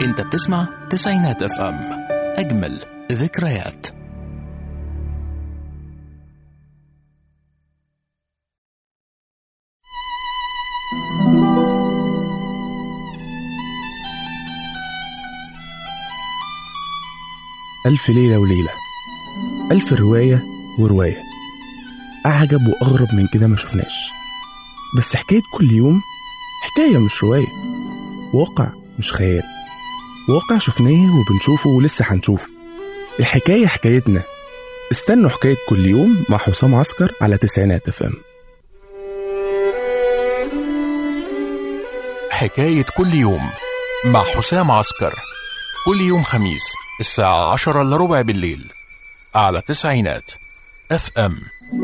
انت بتسمع تسعينات اف ام اجمل ذكريات ألف ليلة وليلة ألف رواية ورواية أعجب وأغرب من كده ما شفناش بس حكاية كل يوم حكاية مش رواية واقع مش خيال واقع شفناه وبنشوفه ولسه هنشوفه الحكاية حكايتنا استنوا حكاية كل يوم مع حسام عسكر على تسعينات اف ام حكاية كل يوم مع حسام عسكر كل يوم خميس الساعة عشرة إلا ربع بالليل على تسعينات اف ام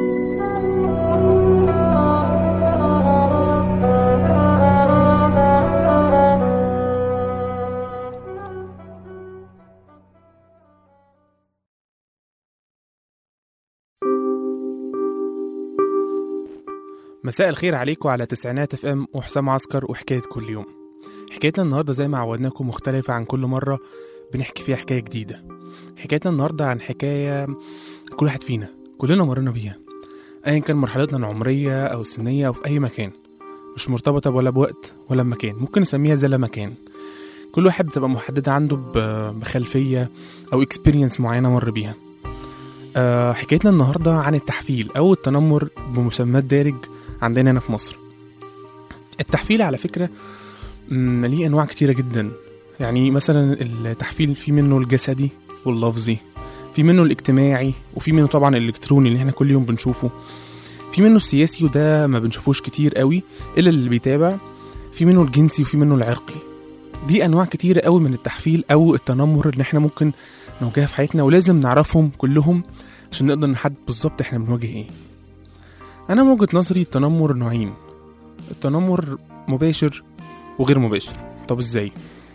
مساء الخير عليكم على تسعينات اف ام وحسام عسكر وحكاية كل يوم حكايتنا النهاردة زي ما عودناكم مختلفة عن كل مرة بنحكي فيها حكاية جديدة حكايتنا النهاردة عن حكاية كل واحد فينا كلنا مرينا بيها أيا كان مرحلتنا العمرية أو السنية أو في أي مكان مش مرتبطة ولا بوقت ولا بمكان ممكن نسميها زي مكان كل واحد بتبقى محددة عنده ب- بخلفية أو اكسبيرينس معينة مر بيها أه حكايتنا النهاردة عن التحفيل أو التنمر بمسمات دارج عندنا هنا في مصر التحفيل على فكرة مم، ليه أنواع كتيرة جدا يعني مثلا التحفيل في منه الجسدي واللفظي في منه الاجتماعي وفي منه طبعا الالكتروني اللي احنا كل يوم بنشوفه في منه السياسي وده ما بنشوفوش كتير قوي الا اللي بيتابع في منه الجنسي وفي منه العرقي دي انواع كتيرة قوي من التحفيل او التنمر اللي احنا ممكن نواجهها في حياتنا ولازم نعرفهم كلهم عشان نقدر نحدد بالظبط احنا بنواجه ايه انا من وجهة نظري التنمر نوعين التنمر مباشر وغير مباشر طب ازاي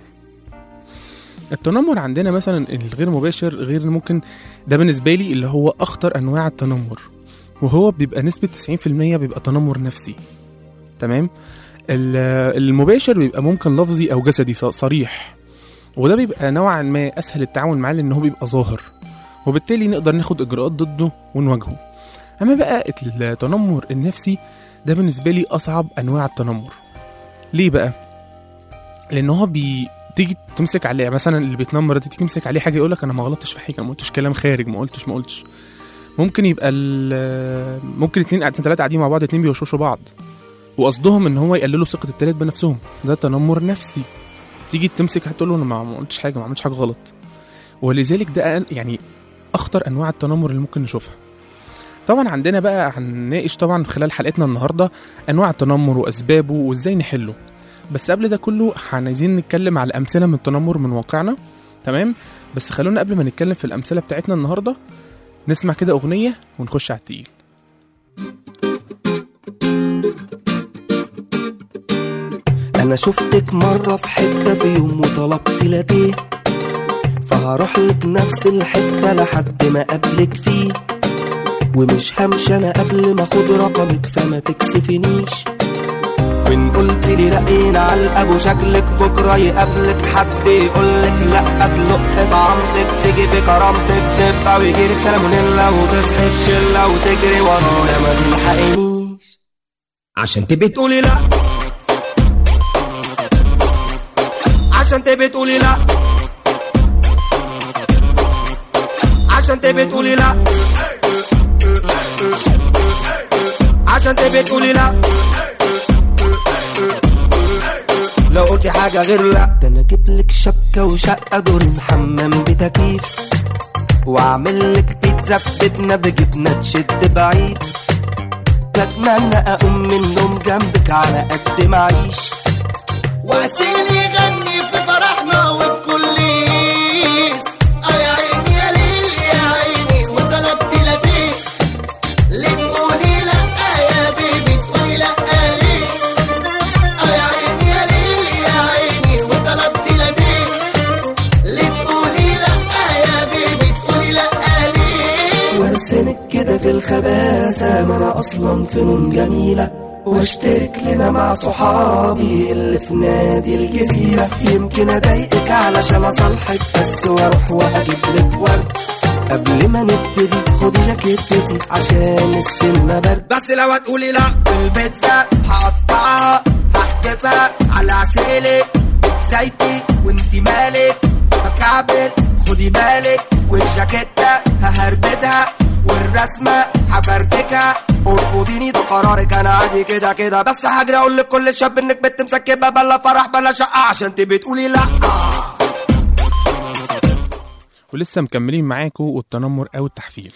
التنمر عندنا مثلا الغير مباشر غير ممكن ده بالنسبه لي اللي هو اخطر انواع التنمر وهو بيبقى نسبه 90% بيبقى تنمر نفسي تمام ال- المباشر بيبقى ممكن لفظي او جسدي ص- صريح وده بيبقى نوعا ما اسهل التعامل معاه لان هو بيبقى ظاهر وبالتالي نقدر ناخد اجراءات ضده ونواجهه اما بقى التنمر النفسي ده بالنسبه لي اصعب انواع التنمر ليه بقى لان هو بي تيجي تمسك عليه مثلا اللي بيتنمر ده تيجي تمسك عليه حاجه يقول لك انا ما غلطتش في حاجه ما قلتش كلام خارج ما قلتش ما قلتش ممكن يبقى ال- ممكن اتنين قاعدين تلاته قاعدين مع بعض اتنين بيوشوشوا بعض وقصدهم ان هو يقللوا ثقه التالت بنفسهم ده تنمر نفسي تيجي تمسك هتقول له انا ما ما قلتش حاجه ما عملتش حاجه غلط ولذلك ده أقل- يعني اخطر انواع التنمر اللي ممكن نشوفها طبعا عندنا بقى هنناقش طبعا خلال حلقتنا النهارده انواع التنمر واسبابه وازاي نحله بس قبل ده كله عايزين نتكلم على امثله من التنمر من واقعنا تمام بس خلونا قبل ما نتكلم في الامثله بتاعتنا النهارده نسمع كده اغنيه ونخش على التقيل انا شفتك مرة في حتة في يوم وطلبت لاتيه فهروح لك نفس الحتة لحد ما اقابلك فيه ومش همشي انا قبل ما اخد رقمك فما تكسفنيش وان قلت لي رأينا على الاب شكلك بكرة يقابلك حد يقولك لا تلق طعمتك تيجي في كرامتك تبقى ويجيلك سلمونيلا وتصحي في شلة وتجري ورايا ما تلحقنيش عشان تبقي تقولي لا عشان تبقي تقولي لا عشان تبقي تقولي لا عشان تبقي تقولي لا لو قلتي حاجة غير لا ده انا اجيب لك شبكة وشقة دور حمام بتكييف واعمل لك بيتزا ببيتنا بجبنة تشد بعيد بتمنى اقوم من النوم جنبك على قد ما اعيش واسيل يغني في فرحنا وبكليس اه يا عيني يا ليل يا عيني وطلبت لديه ليه تقولي لا يا بيبي تقولي لا ليه اه يا عيني يا ليل يا عيني وطلبت لديه ليه تقولي لا يا بيبي تقولي لا ليه وارسمك كده في الخباثة ما انا اصلا فنون جميلة واشترك لنا مع صحابي اللي في نادي الجزيرة يمكن اضايقك علشان اصالحك بس واروح واجيب لك ورد قبل ما نبتدي خدي جاكيتتي عشان السنة برد بس لو هتقولي لا البيتزا هقطعها هحدفها على عسيلك زيتي وانتي مالك بكعبل خدي بالك والجاكيتة ههربدها والرسمة هفرتكها ارفضيني ده قرارك انا عادي كده كده بس هجري اقول لكل شاب انك بنت مسكبه بلا فرح بلا شقه عشان تبقي تقولي لا ولسه مكملين معاكم والتنمر او التحفيل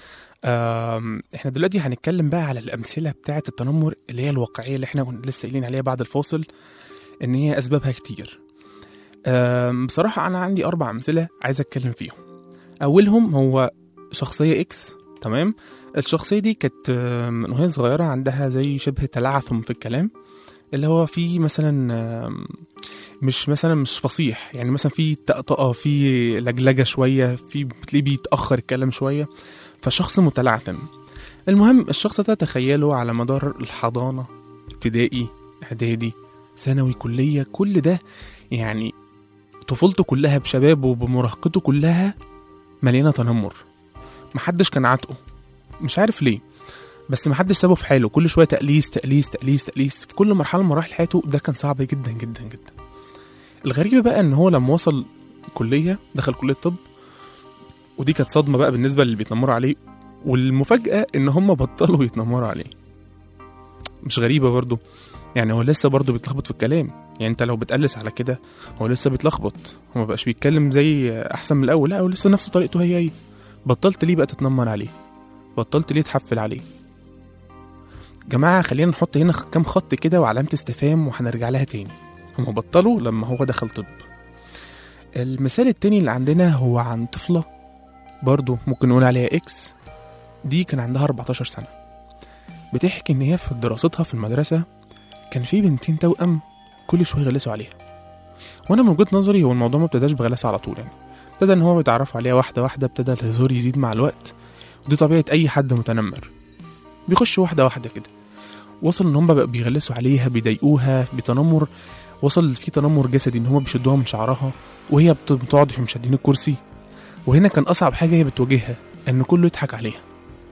آم، احنا دلوقتي هنتكلم بقى على الامثله بتاعه التنمر اللي هي الواقعيه اللي احنا كنا لسه قايلين عليها بعد الفاصل ان هي اسبابها كتير آم، بصراحه انا عندي اربع امثله عايز اتكلم فيهم اولهم هو شخصيه اكس تمام الشخصيه دي كانت آم، من وهي صغيره عندها زي شبه تلعثم في الكلام اللي هو في مثلا آم، مش مثلا مش فصيح يعني مثلا في طقطقه في لجلجه شويه في بتلاقيه بيتاخر الكلام شويه فشخص متلعثم المهم الشخص ده تخيله على مدار الحضانه ابتدائي اعدادي ثانوي كليه كل ده يعني طفولته كلها بشبابه بمراهقته كلها مليانه تنمر محدش كان عاتقه مش عارف ليه بس محدش سابه في حاله كل شويه تقليص تقليص تقليص تقليص في كل مرحله من مراحل حياته ده كان صعب جدا جدا جدا الغريب بقى ان هو لما وصل كليه دخل كليه طب ودي كانت صدمه بقى بالنسبه للي بيتنمروا عليه والمفاجاه ان هم بطلوا يتنمروا عليه مش غريبه برضو يعني هو لسه برضو بيتلخبط في الكلام يعني انت لو بتقلس على كده هو لسه بيتلخبط هو مبقاش بيتكلم زي احسن من الاول لا هو لسه نفس طريقته هي هي بطلت ليه بقى تتنمر عليه بطلت ليه تحفل عليه جماعة خلينا نحط هنا كام خط كده وعلامة استفهام وهنرجع لها تاني هما بطلوا لما هو دخل طب المثال التاني اللي عندنا هو عن طفلة برضو ممكن نقول عليها اكس دي كان عندها 14 سنة بتحكي ان هي في دراستها في المدرسة كان في بنتين توأم كل شوية يغلسوا عليها وانا من وجهة نظري هو الموضوع ما ابتداش بغلاسة على طول يعني ابتدى ان هو بيتعرفوا عليها واحدة واحدة ابتدى الهزار يزيد مع الوقت ودي طبيعة اي حد متنمر بيخش واحدة واحدة كده وصل ان هم بقى بيغلسوا عليها بيضايقوها بتنمر وصل في تنمر جسدي ان هم بيشدوها من شعرها وهي بت- بتقعد يحوم شادين الكرسي وهنا كان اصعب حاجه هي بتواجهها ان كله يضحك عليها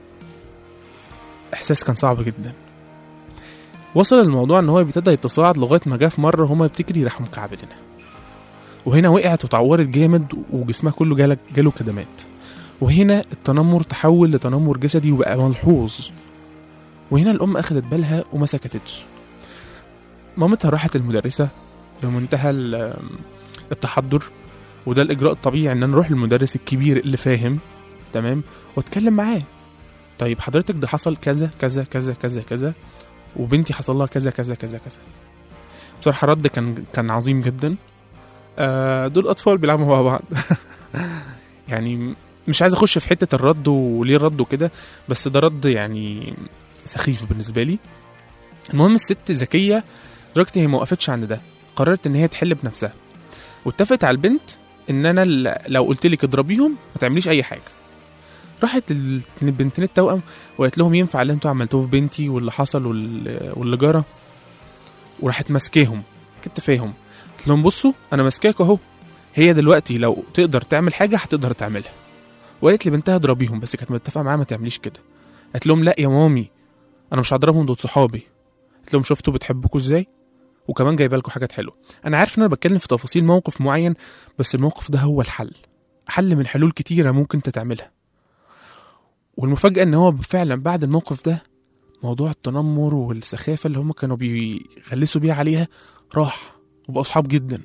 احساس كان صعب جدا وصل الموضوع ان هو ابتدى يتصاعد لغايه ما جه في مره هما بتجري راحوا مكعبلينها وهنا وقعت وتعورت جامد وجسمها كله جالك جاله كدمات وهنا التنمر تحول لتنمر جسدي وبقى ملحوظ وهنا الأم أخدت بالها وما سكتتش مامتها راحت المدرسة بمنتهى ال- التحضر وده الإجراء الطبيعي إن أنا أروح للمدرس الكبير اللي فاهم تمام وأتكلم معاه طيب حضرتك ده حصل كذا كذا كذا كذا كذا وبنتي حصل لها كذا كذا كذا كذا بصراحة رد كان كان عظيم جدا آه دول أطفال بيلعبوا مع بعض يعني مش عايز أخش في حتة الرد وليه الرد وكده بس ده رد يعني سخيف بالنسبه لي المهم الست ذكيه لدرجه هي ما وقفتش عند ده قررت ان هي تحل بنفسها واتفقت على البنت ان انا ل- لو قلت لك اضربيهم ما تعمليش اي حاجه راحت ال- البنتين التوأم وقالت لهم ينفع اللي انتوا عملتوه في بنتي واللي حصل وال- واللي جرى وراحت ماسكاهم كنت فاهم قلت لهم بصوا انا ماسكاك اهو هي دلوقتي لو تقدر تعمل حاجه هتقدر تعملها وقالت لبنتها اضربيهم بس كانت متفقه معاها ما تعمليش كده قالت لهم لا يا مامي انا مش هضربهم دول صحابي قلت لهم شفتوا بتحبكوا ازاي وكمان جايبه لكم حاجات حلوه انا عارف ان انا بتكلم في تفاصيل موقف معين بس الموقف ده هو الحل حل من حلول كتيره ممكن انت تعملها والمفاجاه ان هو فعلا بعد الموقف ده موضوع التنمر والسخافه اللي هم كانوا بيغلسوا بيها عليها راح وبقوا اصحاب جدا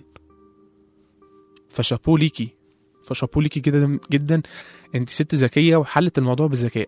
فشابو ليكي فشابو ليكي جدا جدا انت ست ذكيه وحلت الموضوع بذكاء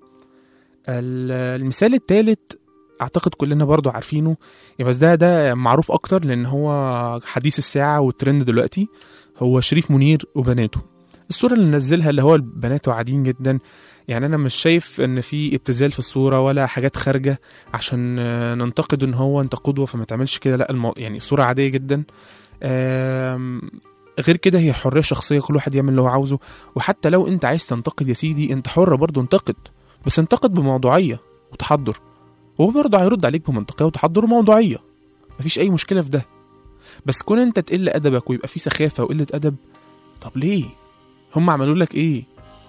ال- المثال الثالث اعتقد كلنا برضو عارفينه يا بس ده ده معروف اكتر لان هو حديث الساعه والترند دلوقتي هو شريف منير وبناته الصوره اللي نزلها اللي هو بناته عاديين جدا يعني انا مش شايف ان في ابتذال في الصوره ولا حاجات خارجه عشان آه، ننتقد ان هو انت قدوه فما تعملش كده لا المو... يعني الصوره عاديه جدا آم، غير كده هي حريه شخصيه كل واحد يعمل اللي هو عاوزه وحتى لو انت عايز تنتقد يا سيدي انت حر برضه انتقد بس انتقد بموضوعيه وتحضر وهو برضه هيرد عليك بمنطقيه وتحضر موضوعيه مفيش اي مشكله في ده بس كون انت تقل ادبك ويبقى في سخافه وقله ادب طب ليه هم عملوا لك ايه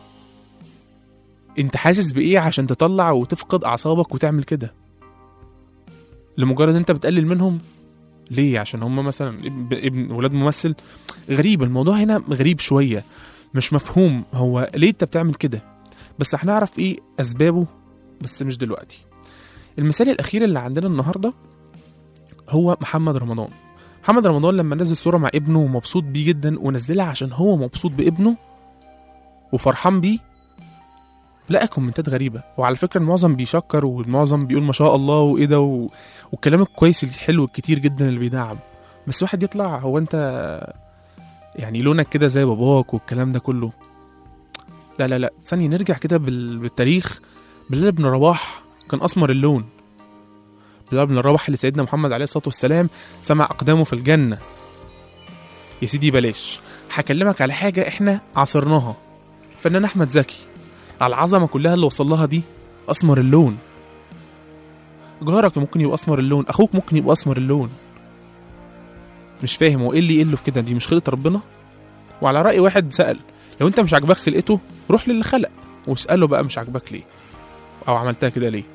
انت حاسس بايه عشان تطلع وتفقد اعصابك وتعمل كده لمجرد انت بتقلل منهم ليه عشان هم مثلا ابن, ابن ولاد ممثل غريب الموضوع هنا غريب شويه مش مفهوم هو ليه انت بتعمل كده بس هنعرف ايه اسبابه بس مش دلوقتي المثال الاخير اللي عندنا النهارده هو محمد رمضان محمد رمضان لما نزل صوره مع ابنه ومبسوط بيه جدا ونزلها عشان هو مبسوط بابنه وفرحان بيه لقى كومنتات غريبة وعلى فكرة المعظم بيشكر والمعظم بيقول ما شاء الله وإيه ده و... والكلام الكويس الحلو الكتير جدا اللي بيدعم بس واحد يطلع هو أنت يعني لونك كده زي باباك والكلام ده كله لا لا لا ثانية نرجع كده بال... بالتاريخ بلال بن رباح كان أسمر اللون بلال بن رباح اللي سيدنا محمد عليه الصلاة والسلام سمع أقدامه في الجنة يا سيدي بلاش هكلمك على حاجة احنا عاصرناها فنان أحمد زكي على العظمه كلها اللي وصل لها دي اسمر اللون جارك ممكن يبقى اسمر اللون اخوك ممكن يبقى اسمر اللون مش فاهم هو ايه اللي يقله في كده دي مش خلقه ربنا وعلى راي واحد سال لو انت مش عاجباك خلقته روح للي خلق واساله بقى مش عاجباك ليه او عملتها كده ليه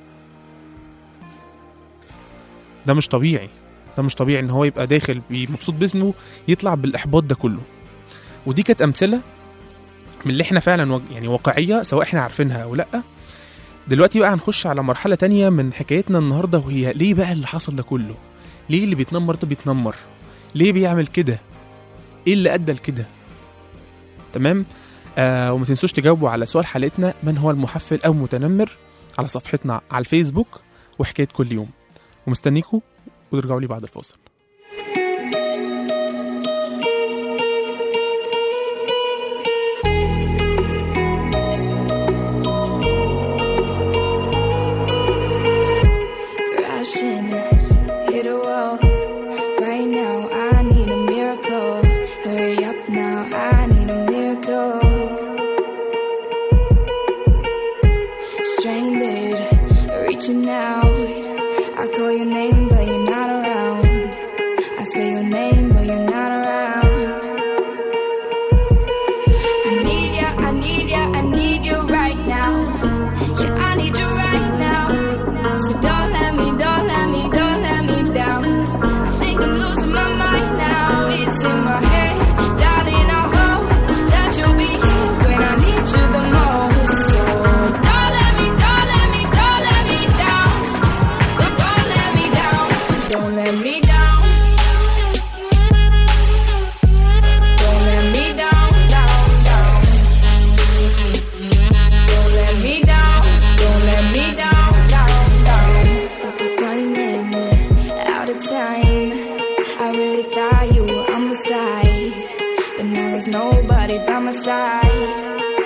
ده مش طبيعي ده مش طبيعي ان هو يبقى داخل بي- مبسوط باسمه يطلع بالاحباط ده كله ودي كانت امثله من اللي احنا فعلا وج- يعني واقعيه سواء احنا عارفينها او لا دلوقتي بقى هنخش على مرحله تانية من حكايتنا النهارده وهي ليه بقى اللي حصل ده كله ليه اللي بيتنمر ده بيتنمر ليه بيعمل كده ايه اللي ادى لكده تمام آه وما تنسوش تجاوبوا على سؤال حلقتنا من هو المحفل او متنمر على صفحتنا على الفيسبوك وحكايه كل يوم ومستنيكم وترجعوا لي بعد الفاصل crashing, hit a wall. Right now, I need a miracle. Hurry up now, I need a miracle. Stranded, reaching out. I call your name, but you're not around. I say your name, but you're not around. I need ya, I need ya, I need you right now. Yeah, I need you right now. So don't let me, don't let me, don't let me down. I think I'm losing my mind now. It's in my head, darling. I hope that you'll be here when I need you the most. So don't let me, don't let me, don't let me down. Don't, don't let me down. Don't let me down. Don't let me down, down, down. Don't let me down. Don't let me down, down, down. Running out of time. I really thought you were on my side, but now there's nobody by my side.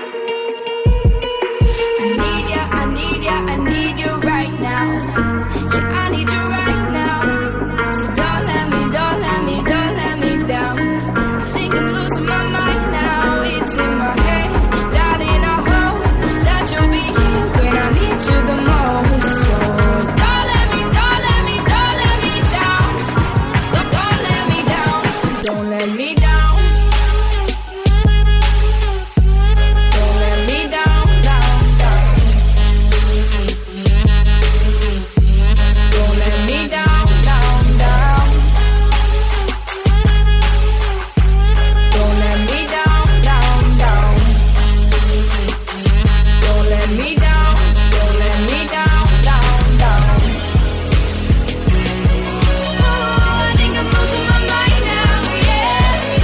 I need ya, I need ya, I need you right now. Yeah, I need you right now. So don't let me, don't let me, don't let me down. I think I'm losing my mind now. It's in my head, darling. I hope that you'll be here when I need you the most. So don't let me, don't let me, don't let me down. Don't, don't let me down. Don't let me down. Don't let me down, down, down. Don't let me down, down, down. Don't let me down, down, down. Don't let me down, don't let me down, down, down. Oh, I think I'm losing my mind now, yeah.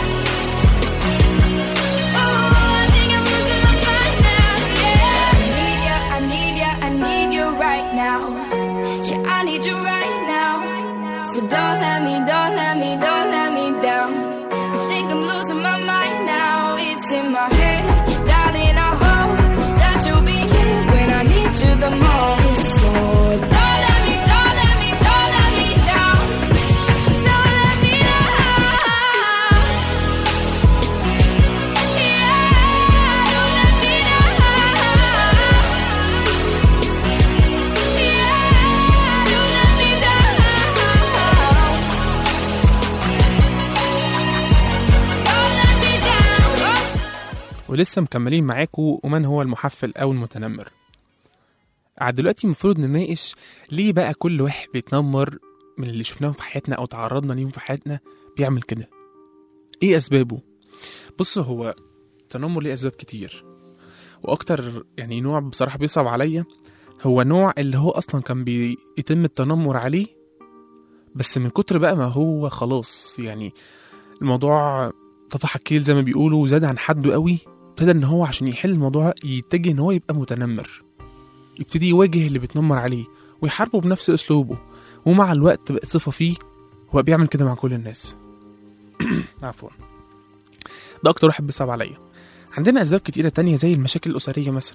Oh, I think I'm losing my mind now, yeah. I need ya, I need ya, I need you right now. Yeah, I need you right now. So don't let me, don't let me, don't let me down. I think I'm losing my mind now. It's in my head, darling. I hope that you'll be here when I need you the most. So don't let me, don't let me, don't let me down. Don't let me down. Yeah, don't let me down. Yeah. ولسه مكملين معاكم ومن هو المحفل أو المتنمر قاعد دلوقتي المفروض نناقش ليه بقى كل واحد بيتنمر من اللي شفناهم في حياتنا أو تعرضنا ليهم في حياتنا بيعمل كده إيه أسبابه؟ بصوا هو التنمر ليه أسباب كتير وأكتر يعني نوع بصراحة بيصعب عليا هو نوع اللي هو أصلا كان بيتم التنمر عليه بس من كتر بقى ما هو خلاص يعني الموضوع طفح الكيل زي ما بيقولوا وزاد عن حده قوي ابتدى ان هو عشان يحل الموضوع يتجه ان هو يبقى متنمر يبتدي يواجه اللي بيتنمر عليه ويحاربه بنفس اسلوبه ومع الوقت بقت صفة فيه هو بيعمل كده مع كل الناس عفوا ده اكتر واحد بيصعب عليا عندنا اسباب كتيرة تانية زي المشاكل الاسرية مثلا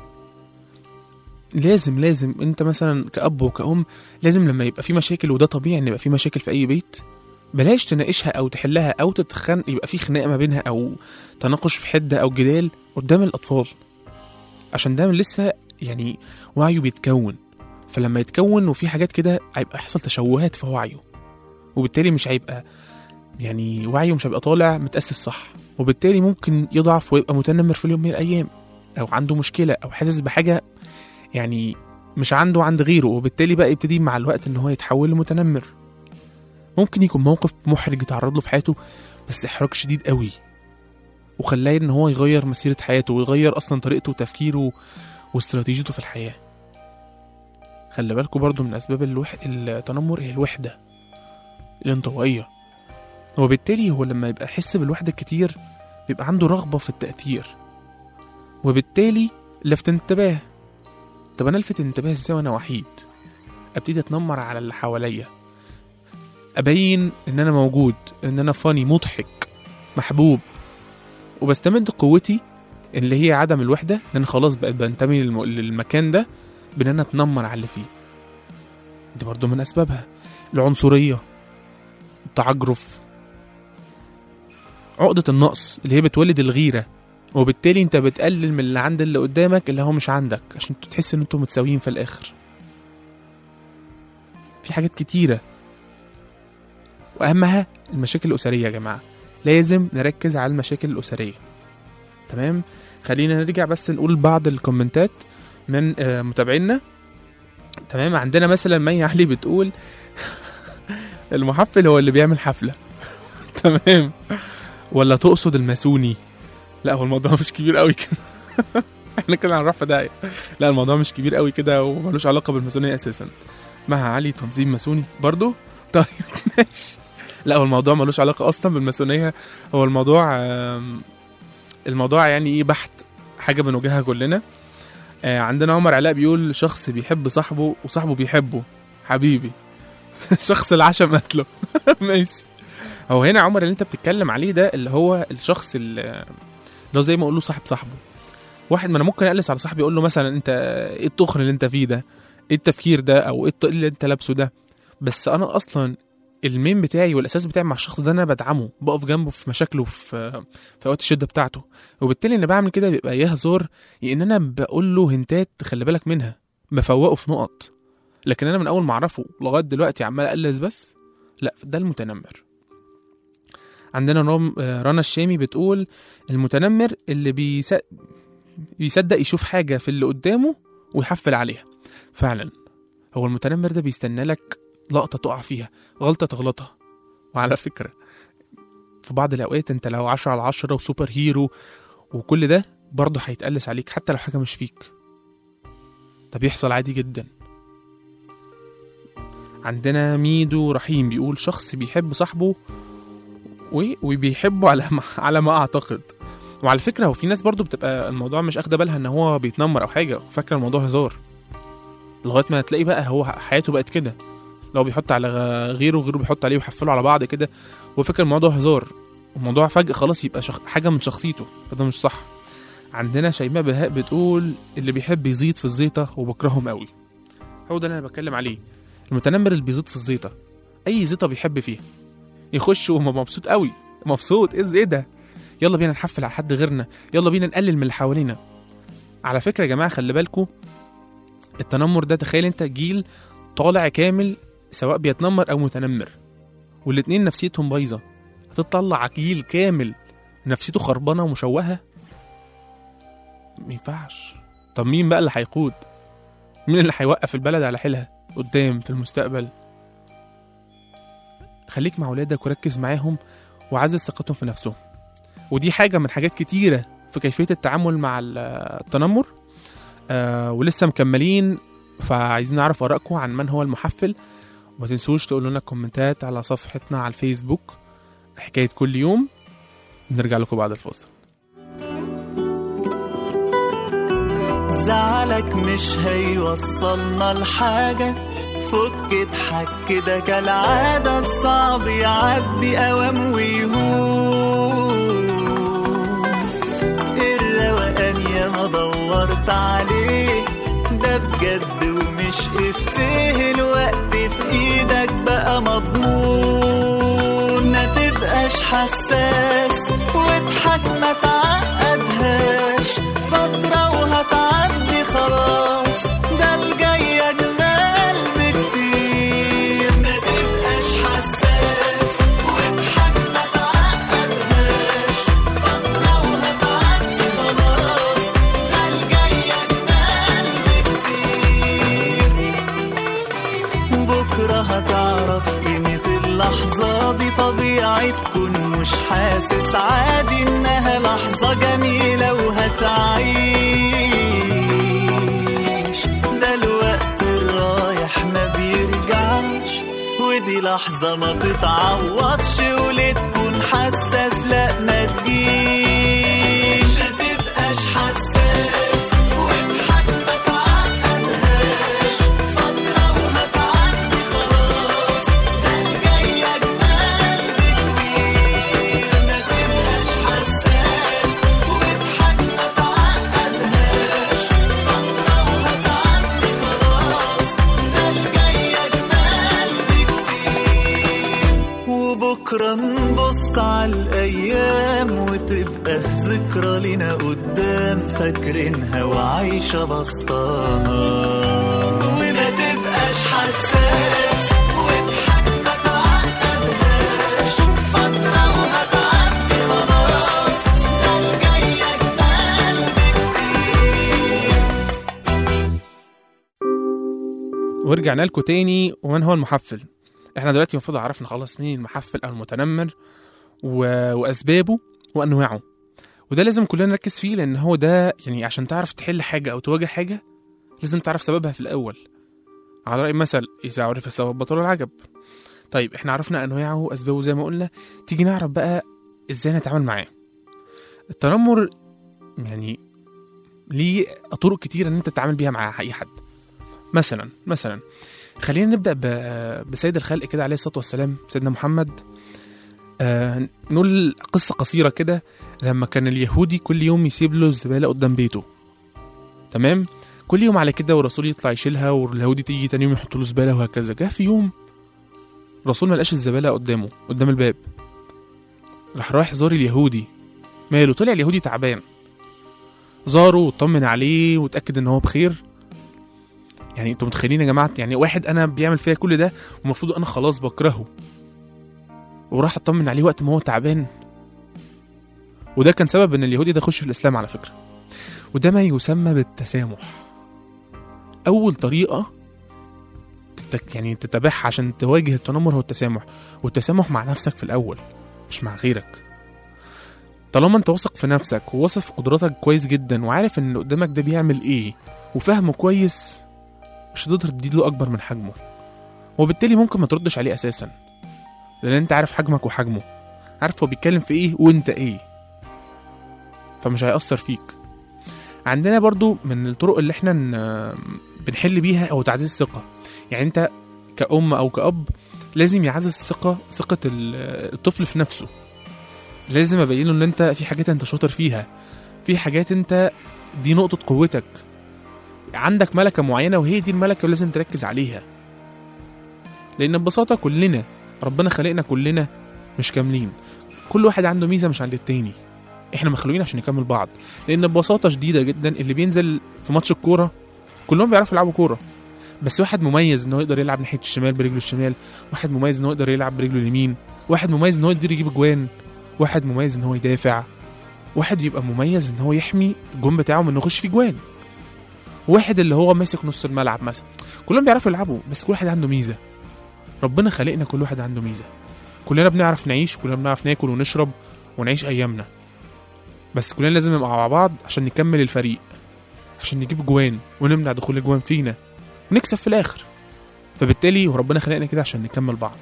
لازم لازم انت مثلا كأب وكأم لازم لما يبقى في مشاكل وده طبيعي ان يبقى في مشاكل في اي بيت بلاش تناقشها او تحلها او تتخن يبقى في خناقه ما بينها او تناقش في حده او جدال قدام الاطفال عشان ده لسه يعني وعيه بيتكون فلما يتكون وفي حاجات كده هيبقى يحصل تشوهات في وعيه وبالتالي مش هيبقى يعني وعيه مش هيبقى طالع متأسس صح وبالتالي ممكن يضعف ويبقى متنمر في اليوم من الأيام أو عنده مشكلة أو حاسس بحاجة يعني مش عنده عند غيره وبالتالي بقى يبتدي مع الوقت إن هو يتحول لمتنمر ممكن يكون موقف محرج اتعرض له في حياته بس إحراج شديد قوي وخلاه إن هو يغير مسيرة حياته ويغير أصلا طريقته وتفكيره واستراتيجيته في الحياة خلي بالكوا برضو من أسباب الوح... التنمر هي الوحدة الانطوائية وبالتالي هو لما يبقى يحس بالوحدة كتير بيبقى عنده رغبة في التأثير وبالتالي لفت انتباه طب أنا ألفت انتباه ازاي وأنا وحيد أبتدي أتنمر على اللي حواليا أبين إن أنا موجود إن أنا فاني مضحك محبوب وبستمد قوتي اللي هي عدم الوحدة إن أنا خلاص بقيت بنتمي للم... للمكان ده بإن أنا أتنمر على اللي فيه دي برضو من أسبابها العنصرية التعجرف عقدة النقص اللي هي بتولد الغيرة وبالتالي انت بتقلل من اللي عند اللي قدامك اللي هو مش عندك عشان انتوا تحس ان انتوا متساويين في الاخر في حاجات كتيرة واهمها المشاكل الاسرية يا جماعة لازم نركز على المشاكل الاسرية تمام خلينا نرجع بس نقول بعض الكومنتات من آه، متابعينا تمام عندنا مثلا مي علي بتقول المحفل هو اللي بيعمل حفلة تمام ولا تقصد الماسوني لا هو الموضوع مش كبير قوي كده احنا كده هنروح في داهية لا الموضوع مش كبير قوي كده وملوش علاقة بالماسونية اساسا مها علي تنظيم ماسوني برضو طيب ماشي لا هو الموضوع ملوش علاقة اصلا بالماسونية هو الموضوع آم، الموضوع يعني ايه بحت حاجة بنواجهها كلنا آه، عندنا عمر علاء بيقول شخص بيحب صاحبه وصاحبه بيحبه حبيبي شخص العشم قتله ماشي هو هنا عمر اللي انت بتتكلم عليه ده اللي هو الشخص اللي اللي هو زي ما اقول له صاحب صاحبه واحد ما انا ممكن اقلس على صاحبي اقول له مثلا انت ايه التخن اللي انت فيه ده ايه التفكير ده او ايه الطريق اللي انت لابسه ده بس انا اصلا المين بتاعي والاساس بتاعي مع الشخص ده انا بدعمه بقف جنبه في مشاكله في في اوقات الشده بتاعته وبالتالي انا بعمل كده بيبقى يا هزار يا ان انا بقول له هنتات خلي بالك منها بفوقه في نقط لكن انا من اول ما اعرفه لغايه دلوقتي عمال اقلس بس لا ده المتنمر عندنا رام آه، رنا الشامي بتقول المتنمر اللي بيس... بيصدق يشوف حاجة في اللي قدامه ويحفل عليها فعلا هو المتنمر ده بيستنى لك لقطة تقع فيها غلطة تغلطها وعلى فكرة في بعض الأوقات أنت لو عشرة على عشرة وسوبر هيرو وكل ده برضه هيتقلس عليك حتى لو حاجة مش فيك ده بيحصل عادي جدا عندنا ميدو رحيم بيقول شخص بيحب صاحبه و- وبيحبه على ما على ما اعتقد وعلى فكره هو في ناس برضو بتبقى الموضوع مش اخده بالها ان هو بيتنمر او حاجه فاكره الموضوع هزار لغايه ما تلاقي بقى هو حياته بقت كده لو بيحط على غ- غيره وغيره بيحط عليه ويحفلوا على بعض كده وفاكر الموضوع هزار الموضوع فجأة خلاص يبقى شخ... حاجة من شخصيته فده مش صح عندنا شيماء بهاء بتقول اللي بيحب يزيد في الزيطة وبكرههم قوي هو ده اللي انا بتكلم عليه المتنمر اللي بيزيد في الزيطة اي زيطة بيحب فيها يخش وهو مبسوط قوي مبسوط ايه ايه ده يلا بينا نحفل على حد غيرنا يلا بينا نقلل من اللي حوالينا على فكره يا جماعه خلي بالكم التنمر ده تخيل انت جيل طالع كامل سواء بيتنمر او متنمر والاتنين نفسيتهم بايظه هتطلع جيل كامل نفسيته خربانه ومشوهه ما ينفعش طب مين بقى اللي هيقود مين اللي هيوقف البلد على حيلها قدام في المستقبل خليك مع ولادك وركز معاهم وعزز ثقتهم في نفسهم ودي حاجة من حاجات كتيرة في كيفية التعامل مع ال- التنمر آه ولسه مكملين فعايزين نعرف آرائكم عن من هو المحفل وما تنسوش تقولوا لنا كومنتات على صفحتنا على الفيسبوك حكاية كل يوم نرجع لكم بعد الفاصل زعلك مش هيوصلنا لحاجة فك اضحك كده كالعادة الصعب يعدي أوام ويهون الروقان يا ما دورت عليه ده بجد ومش إفيه الوقت في إيدك بقى مضمون ما تبقاش حساس واضحك ما تعقدهاش فترة وهتعدي خلاص ده الجاي أجمل بكتير ما تبقاش حساس واضحك ما تعقدهاش فترة وهتعدي خلاص ده الجاي أجمل بكتير بكرة هتعرف قيمة اللحظة دي طبيعي تكون مش حاسس عادي إنها لحظة جميلة وهتعيش ده الوقت الرايح ما بيرجعش ودي لحظة ما تتعوضش وليه تكون حساس لا ما تجيش ما تبقاش حساس واضحك ما تعقدهاش فترة وهتعدي خلاص ده الجاي أجمل بكتير ما تبقاش حساس واضحك ما تعقدهاش فترة وهتعدي خلاص ده الجاي أجمل بكتير وبكرة نبص على الأيام وتبقى ذكرى لنا قدام فاكرينها وعايشة بسطانة وما تبقاش حساس واضحك ما تعقدهاش فترة وهتعدي خلاص ده الجاي أجمل بكتير ورجعنا لكم تاني ومن هو المحفل احنا دلوقتي المفروض عرفنا خلاص مين المحفل او المتنمر و... واسبابه وانواعه وده لازم كلنا نركز فيه لان هو ده يعني عشان تعرف تحل حاجه او تواجه حاجه لازم تعرف سببها في الاول على راي مثل اذا عرف السبب بطل العجب طيب احنا عرفنا انواعه واسبابه زي ما قلنا تيجي نعرف بقى ازاي نتعامل معاه التنمر يعني ليه طرق كتير ان انت تتعامل بيها مع اي حد مثلا مثلا خلينا نبدا ب- بسيد الخلق كده عليه الصلاه والسلام سيدنا محمد آه نقول قصه قصيره كده لما كان اليهودي كل يوم يسيب له الزباله قدام بيته تمام كل يوم على كده والرسول يطلع يشيلها واليهودي تيجي تاني يوم يحط له زباله وهكذا جه في يوم الرسول ما لقاش الزباله قدامه قدام الباب راح رايح زار اليهودي ماله طلع اليهودي تعبان زاره وطمن عليه وتاكد ان هو بخير يعني انتوا متخيلين يا جماعه يعني واحد انا بيعمل فيا كل ده والمفروض انا خلاص بكرهه وراح اطمن عليه وقت ما هو تعبان وده كان سبب ان اليهودي ده يخش في الاسلام على فكره وده ما يسمى بالتسامح اول طريقه تت- يعني تتبعها عشان تواجه التنمر هو التسامح والتسامح مع نفسك في الاول مش مع غيرك طالما انت واثق في نفسك وواثق في قدراتك كويس جدا وعارف ان اللي قدامك ده بيعمل ايه وفاهمه كويس مش هتقدر تديله اكبر من حجمه وبالتالي ممكن ما تردش عليه اساسا لان انت عارف حجمك وحجمه عارف هو بيتكلم في ايه وانت ايه فمش هيأثر فيك عندنا برضو من الطرق اللي احنا ن- بنحل بيها او تعزيز الثقة يعني انت كأم او كأب لازم يعزز ثقة ثقة ال- الطفل في نفسه لازم ابين له ان انت في حاجات انت شاطر فيها في حاجات انت دي نقطة قوتك عندك ملكة معينة وهي دي الملكة اللي لازم تركز عليها لأن ببساطة كلنا ربنا خلقنا كلنا مش كاملين كل واحد عنده ميزة مش عند التاني احنا مخلوقين عشان نكمل بعض لأن ببساطة شديدة جدا اللي بينزل في ماتش الكورة كلهم بيعرفوا يلعبوا كورة بس واحد مميز انه يقدر يلعب ناحية الشمال برجله الشمال واحد مميز انه يقدر يلعب برجله اليمين واحد مميز انه يقدر يجيب اجوان واحد مميز ان هو يدافع واحد يبقى مميز ان هو يحمي الجون بتاعه من انه يخش في جوان واحد اللي هو ماسك نص الملعب مثلا كلهم بيعرفوا يلعبوا بس كل واحد عنده ميزه ربنا خلقنا كل واحد عنده ميزه كلنا بنعرف نعيش كلنا بنعرف ناكل ونشرب ونعيش ايامنا بس كلنا لازم نبقى مع بعض عشان نكمل الفريق عشان نجيب جوان ونمنع دخول الجوان فينا ونكسب في الاخر فبالتالي وربنا خلقنا كده عشان نكمل بعض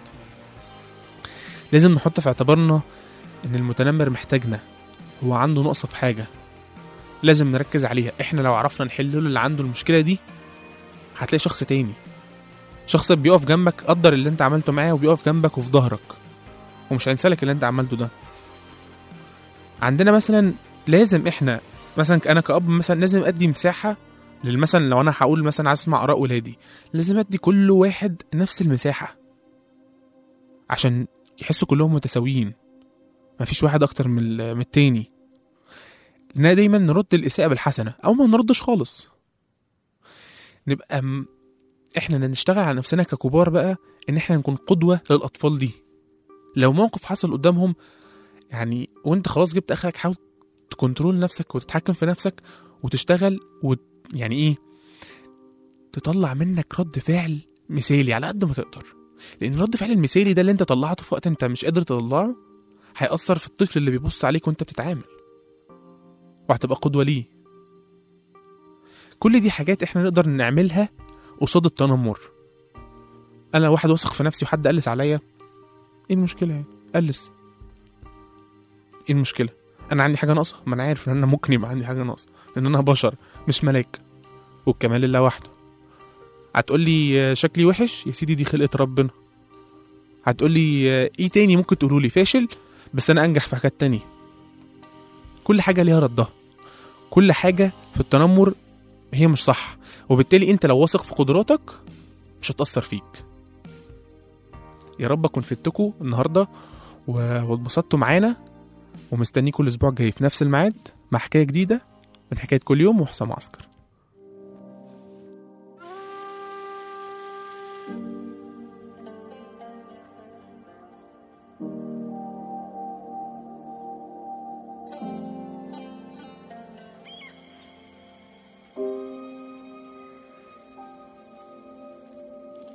لازم نحط في اعتبارنا ان المتنمر محتاجنا هو عنده نقصة في حاجة لازم نركز عليها احنا لو عرفنا نحل له اللي عنده المشكلة دي هتلاقي شخص تاني شخص بيقف جنبك قدر اللي انت عملته معاه وبيقف جنبك وفي ظهرك ومش هينسالك اللي انت عملته ده عندنا مثلا لازم احنا مثلا انا كأب مثلا لازم ادي مساحة مثلا لو انا هقول مثلا عايز اسمع اراء ولادي لازم ادي كل واحد نفس المساحة عشان يحسوا كلهم متساويين مفيش واحد اكتر من ال- من التاني لان دايما نرد الاساءة بالحسنة او ما نردش خالص نبقى م... احنا نشتغل على نفسنا ككبار بقى ان احنا نكون قدوة للاطفال دي لو موقف حصل قدامهم يعني وانت خلاص جبت اخرك حاول تكنترول نفسك وتتحكم في نفسك وتشتغل و يعني ايه تطلع منك رد فعل مثالي على قد ما تقدر لان رد فعل المثالي ده اللي انت طلعته في وقت انت مش قادر تطلعه هيأثر في الطفل اللي بيبص عليك وانت بتتعامل وهتبقى قدوة ليه كل دي حاجات احنا نقدر نعملها قصاد التنمر انا واحد واثق في نفسي وحد قلس عليا ايه المشكلة يعني قلس ايه المشكلة انا عندي حاجة ناقصة ما انا عارف ان انا ممكن يبقى عندي حاجة ناقصة لان انا بشر مش ملاك والكمال لله وحده هتقول لي شكلي وحش يا سيدي دي خلقة ربنا هتقول لي ايه تاني ممكن تقولوا لي فاشل بس انا انجح في حاجات تانية كل حاجة ليها ردها كل حاجة في التنمر هي مش صح وبالتالي انت لو واثق في قدراتك مش هتأثر فيك يا رب اكون فدتكم النهارده و- واتبسطتوا معانا ومستنيكم الاسبوع الجاي في نفس الميعاد مع حكايه جديده من حكايه كل يوم وحسام عسكر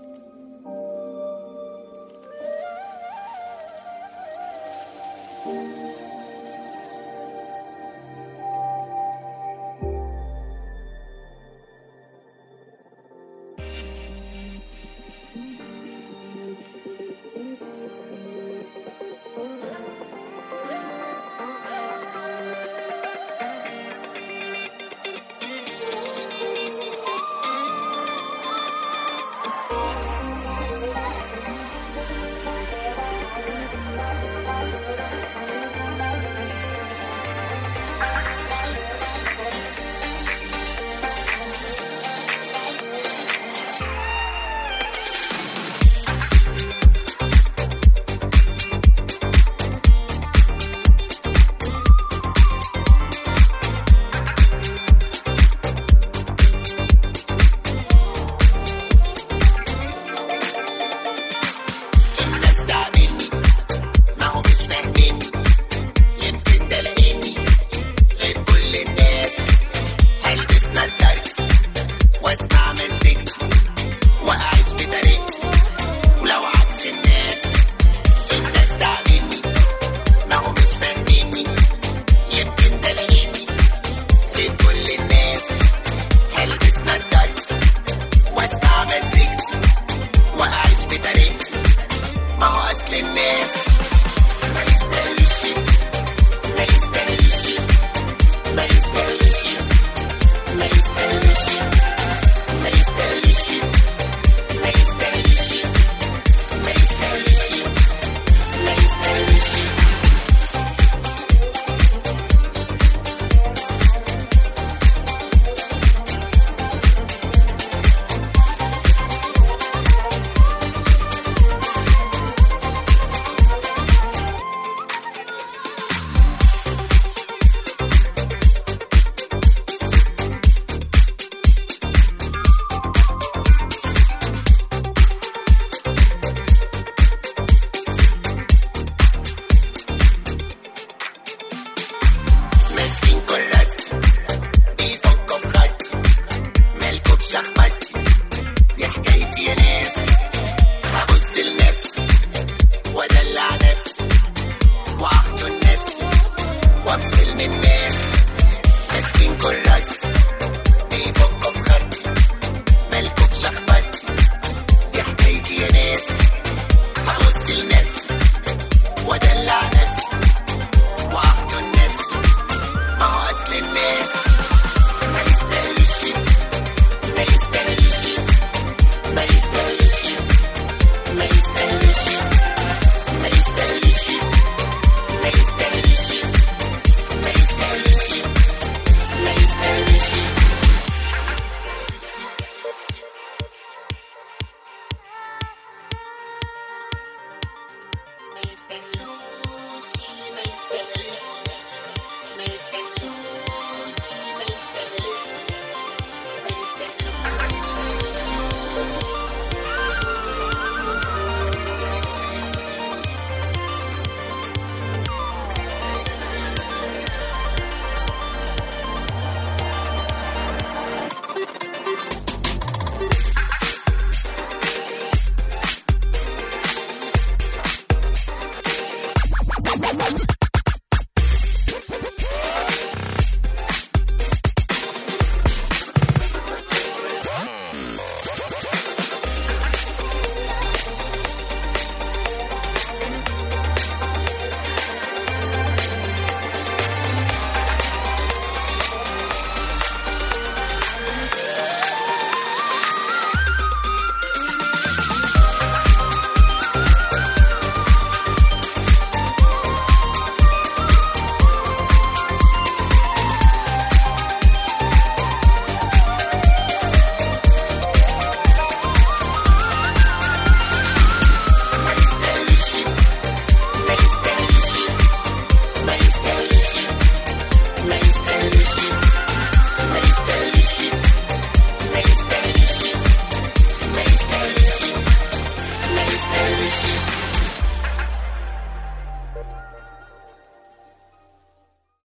thank